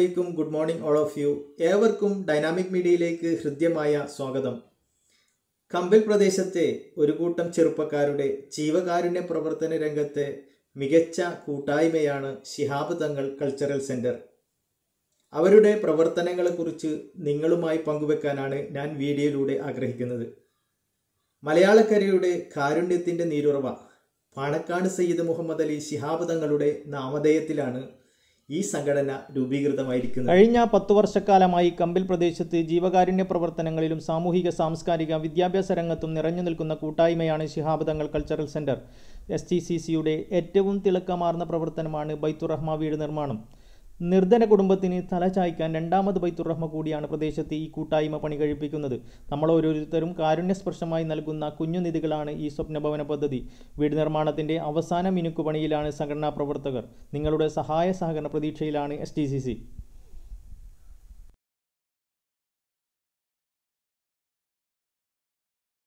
അലൈക്കും good morning all of you ഏവർക്കും dynamic മീഡിയയിലേക്ക് ഹൃദ്യമായ സ്വാഗതം കമ്പിൽ പ്രദേശത്തെ ഒരു കൂട്ടം ചെറുപ്പക്കാരുടെ ജീവകാരുണ്യ പ്രവർത്തന രംഗത്തെ മികച്ച കൂട്ടായ്മയാണ് ശിഹാബ് തങ്ങൾ കൾച്ചറൽ സെൻറ്റർ അവരുടെ പ്രവർത്തനങ്ങളെക്കുറിച്ച് നിങ്ങളുമായി പങ്കുവെക്കാനാണ് ഞാൻ വീഡിയോയിലൂടെ ആഗ്രഹിക്കുന്നത് മലയാളക്കരയുടെ കാരുണ്യത്തിൻ്റെ നീരുറവ പാണക്കാട് സയ്യിദ് മുഹമ്മദ് അലി ശിഹാബ് തങ്ങളുടെ നാമധേയത്തിലാണ് ഈ സംഘടന രൂപീകൃതമായിരിക്കുന്നത് കഴിഞ്ഞ പത്തു വർഷക്കാലമായി കമ്പിൽ പ്രദേശത്ത് ജീവകാരുണ്യ പ്രവർത്തനങ്ങളിലും സാമൂഹിക സാംസ്കാരിക വിദ്യാഭ്യാസ രംഗത്തും നിറഞ്ഞു നിൽക്കുന്ന കൂട്ടായ്മയാണ് Shihab Thangal cultural centre S T C സിയുടെ ഏറ്റവും തിളക്കമാർന്ന പ്രവർത്തനമാണ് ബൈത്തുറഹ്മ വീട് നിർമ്മാണം നിർധന കുടുംബത്തിന് തല ചായ്ക്കാൻ രണ്ടാമത് ബൈത്തുറഹ്മ കൂടിയാണ് പ്രദേശത്ത് ഈ കൂട്ടായ്മ പണി കഴിപ്പിക്കുന്നത് നമ്മൾ ഓരോരുത്തരും കാരുണ്യസ്പർശമായി നൽകുന്ന കുഞ്ഞുനിധികളാണ് ഈ സ്വപ്നഭവന പദ്ധതി വീട് നിർമ്മാണത്തിൻ്റെ അവസാന മിനുക്കുപണിയിലാണ് സംഘടനാ പ്രവർത്തകർ നിങ്ങളുടെ സഹായ സഹകരണ പ്രതീക്ഷയിലാണ് എസ് ടി സി സി